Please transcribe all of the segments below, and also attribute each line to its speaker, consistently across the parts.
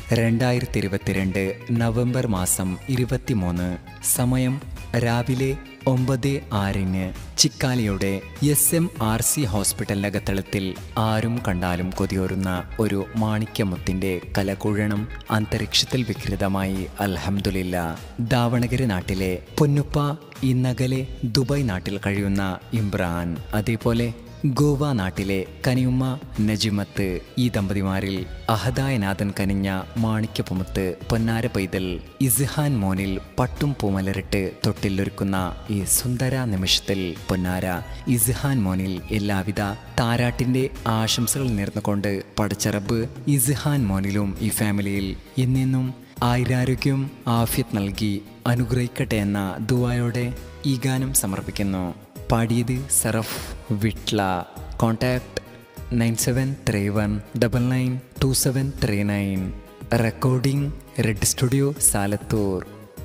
Speaker 1: രണ്ടായിരത്തി ഇരുപത്തിരണ്ട് നവംബർ മാസം ഇരുപത്തിമൂന്ന് സമയം രാവിലെ ഒമ്പത് ആറിന് ചിക്കാലിയുടെ എസ് എം ആർ സി ഹോസ്പിറ്റലിനകത്തളത്തിൽ ആരും കണ്ടാലും കൊതിയോറുന്ന ഒരു മാണിക്യമുത്തിന്റെ കലകുഴണം അന്തരീക്ഷത്തിൽ വികൃതമായി അൽഹംദുലില്ല ദാവണഗിരി നാട്ടിലെ പൊന്നുപ്പ ഇന്നകലെ ദുബായ് നാട്ടിൽ കഴിയുന്ന ഇമ്രാൻ അതേപോലെ ഗോവ നാട്ടിലെ കനിയുമ്മ നജിമത്ത് ഈ ദമ്പതിമാരിൽ അഹദായനാഥൻ കനിഞ്ഞ മാണിക്യപ്പുമുത്ത് പൊന്നാര പൈതൽ ഇസ്ഹാൻ മോനിൽ പട്ടും പൂമലരിട്ട് തൊട്ടിലൊരുക്കുന്ന ഈ സുന്ദര നിമിഷത്തിൽ പൊന്നാര ഇസ്ഹാൻ മോനിൽ എല്ലാവിധ താരാട്ടിന്റെ ആശംസകൾ നേർന്നുകൊണ്ട് പടച്ചറബ് ഇസ്ഹാൻ മോനിലും ഈ ഫാമിലിയിൽ എന്നെന്നും ആയിരാരോഗ്യം ആഫ്യത്ത് നൽകി അനുഗ്രഹിക്കട്ടെ എന്ന ദുവായോടെ ഈ ഗാനം സമർപ്പിക്കുന്നു പാടിയത് Saraf Vitla contact nine seven three one double nine two seven three nine recording red studio Salathur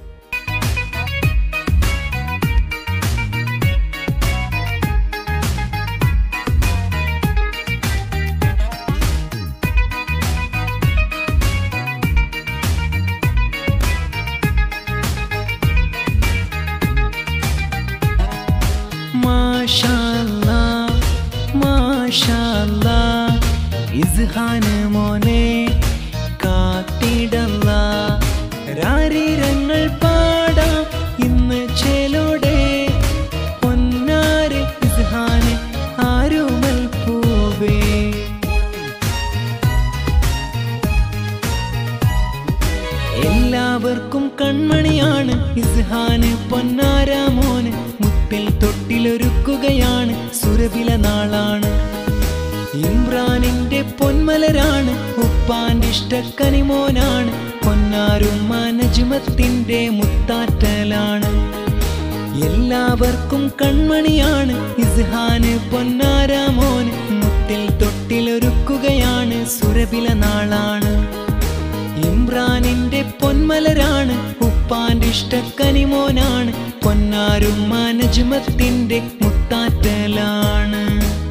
Speaker 2: മാഷാല്ലാ മാഷാല്ലാ ഇസ്ഹാന് മോനെ കാത്തിടല്ല രാരിരങ്ങൾ പാടാം ഇന്ന് ചേലോടെ പൊന്നാരെ ഇസ്ഹാന് ആരുമൽ പൂവേ എല്ലാവർക്കും കൺമണിയാണ് ഇസ്ഹാന് പൊന്നാരാമോന് മുത്തിൽ തൊട്ടിലൊരുക്കുകയാണ് സുരവില നാളാണ് ഇമ്രാനിന്റെ പൊന്മലരാണ് ഉപ്പാന്റെ ഇഷ്ടക്കനിമോനാണ് പൊന്നാരും നജ്മത്തിന്റെ മുത്താറ്റലാണ് എല്ലാവർക്കും കൺമണിയാണ് ഇസ്ഹാന് പൊന്നാരാമോന് മുത്തിൽ തൊട്ടിലൊരുക്കുകയാണ് സുരവില നാളാണ് ഇമ്രാനിന്റെ പൊന്മലരാണ് ഉപ്പാന്റെ ഇഷ്ടക്കനിമോനാണ് പൊന്നാരും നജ്മത്തിന്റെ മുത്താറ്റലാണ്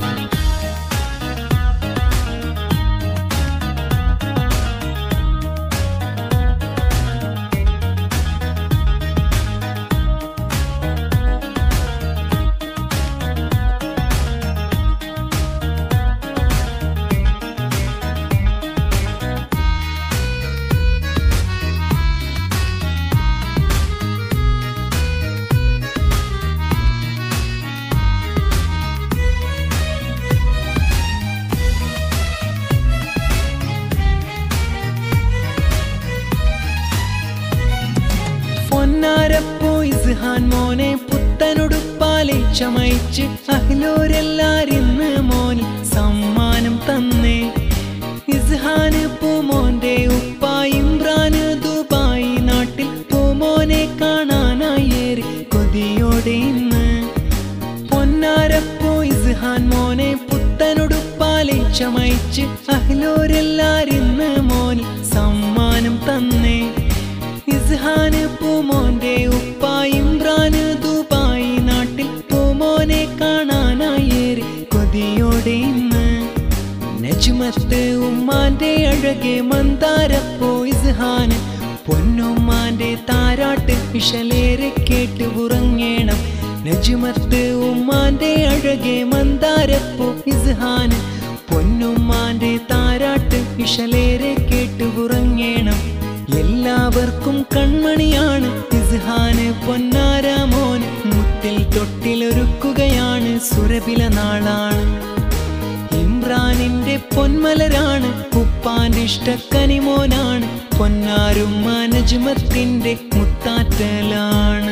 Speaker 2: പൊന്നാരപ്പോ ഇസ്ഹാൻ മോനെ പുത്തനുടുപ്പാലെ ചമയിച്ച് അഹ്ലോരെല്ലാരിന്ന് മോന് സമ്മാനം തന്നേ ഇസ്ഹാന് പൂമോന്റെ ഉപ്പ ഇമ്രാന് ദുബായി നാട്ടിൽ പൂമോനെ കാണാനായി ഏറി കൊതിയോടെ ഇന്ന് പൊന്നാരപ്പോ ഇസ്ഹാൻ മോനെ പുത്തനുടുപ്പാലെ ചമയിച്ച് അഹ്ലോരെല്ലാരിന്ന് മോന് സമ്മാനം തന്നേ ഇസ്ഹാന് പൂമോന്റെ ഉപ്പ ഇമ്രാന് ദുബായി നാട്ടിൽ പൂമോനെ കാണാനായി ഏറി കൊതിയോടെ ഇന്ന് നജ്മത്ത് ഉമ്മാന്റെ അഴകെ മന്ദാരപ്പോ ഇസ്ഹാന് പൊന്നുമ്മാന്റെ താരാട്ട് വിഷലേറെ കേട്ട് ഉറങ്ങേണം നജ്മത്ത് ഉമ്മാന്റെ അഴകെ മന്ദാരപ്പോ ഇസ്ഹാന് പൊന്നുമ്മാന്റെ താരാട്ട് വിഷലേറെ കേട്ട് ഉറങ്ങേണം എല്ലാവർക്കും കൺമണിയാണ് ഇസ്ഹാന് പൊന്നാരാമോന് മുത്തിൽ തൊട്ടിലൊരുക്കുകയാണ് സുരബില നാളാണ് ഇമ്രാനിന്റെ പൊന്മലരാണ് ഉപ്പാന്റെ ഇഷ്ടക്കനിമോനാണ് പൊന്നാരും നജ്മത്തിന്റെ മുത്താറ്റലാണ്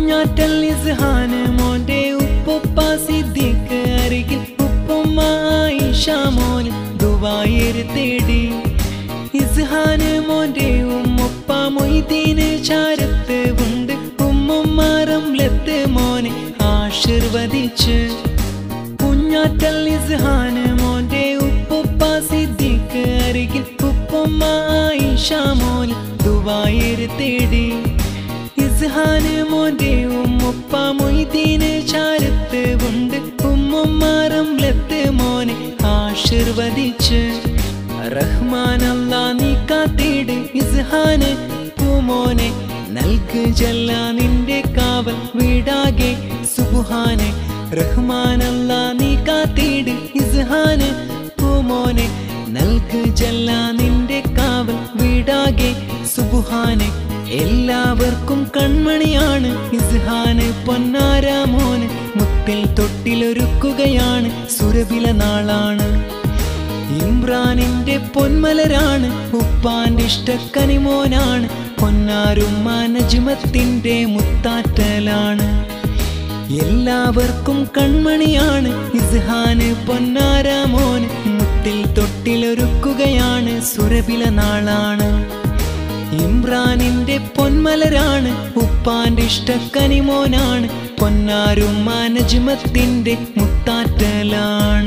Speaker 2: കുഞ്ഞാറ്റൽ ഇസ്ഹാന് മോന്റെ ഉപ്പുപ്പ സിദ്ദിഖ് അരികിൽ ഉപ്പുമ്മ ആയിഷ മോന് ദുബായര് തേടി ഇസ്ഹാന് മോന്റെ ഉമ്മുപ്പ മൊയ്തീന് ചാരത്ത് ഉണ്ട് ഉമ്മുമ്മാരം ലത്ത് മോനെ ആശീർവദിച്ച് കുഞ്ഞാറ്റൽ ഇസ്ഹാന് മോന്റെ ഉപ്പുപ്പ സിദ്ദിഖ് അരികിൽ ഉപ്പുമ്മ ആയിഷ മോന് ദുബായര് തേടി ഇസ്ഹാന് മോന്റെ ഉമ്മുപ്പ മൊയ്തീന് ചാരത്ത് ഉണ്ട് ഉമ്മുമ്മാരം ലത്ത് മോനെ ആശീർവദിച്ച് റഹ്മാൻ അല്ലാ നീ കാത്തിട് ഇസ്ഹാന് പൂമോനെ നൽക് ജല്ല നിന്റെ കാവൽ വീടാകെ സുബുഹാനെ റഹ്മാൻ അല്ലാ നീ കാത്തിട് ഇസ്ഹാന് പൂമോനെ നൽക് ജല്ല നിന്റെ കാവൽ വീടാകെ സുബുഹാനെ എല്ലാവർക്കും കൺമണിയാണ് ഇസ്ഹാന് പൊന്നാരാമോന് മുത്തിൽ തൊട്ടിലൊരുക്കുകയാണ് സുരബില നാളാണ് ഇമ്രാനിന്റെ പൊന്മലരാണ് ഉപ്പാന്റെ ഇഷ്ടക്കനിമോനാണ് പൊന്നാരുമ്മ നജ്മത്തിന്റെ മുത്താറ്റലാണ് എല്ലാവർക്കും കൺമണിയാണ് ഇസ്ഹാന് പൊന്നാരാമോന് മുത്തിൽ തൊട്ടിലൊരുക്കുകയാണ് സുരബില നാളാണ് ഇമ്രാനിന്റെ പൊന്മലരാണ് ഉപ്പാന്റെ ഇഷ്ടക്കനിമോനാണ് പൊന്നാരുമ്മ നജ്മത്തിന്റെ മുത്താറ്റലാണ്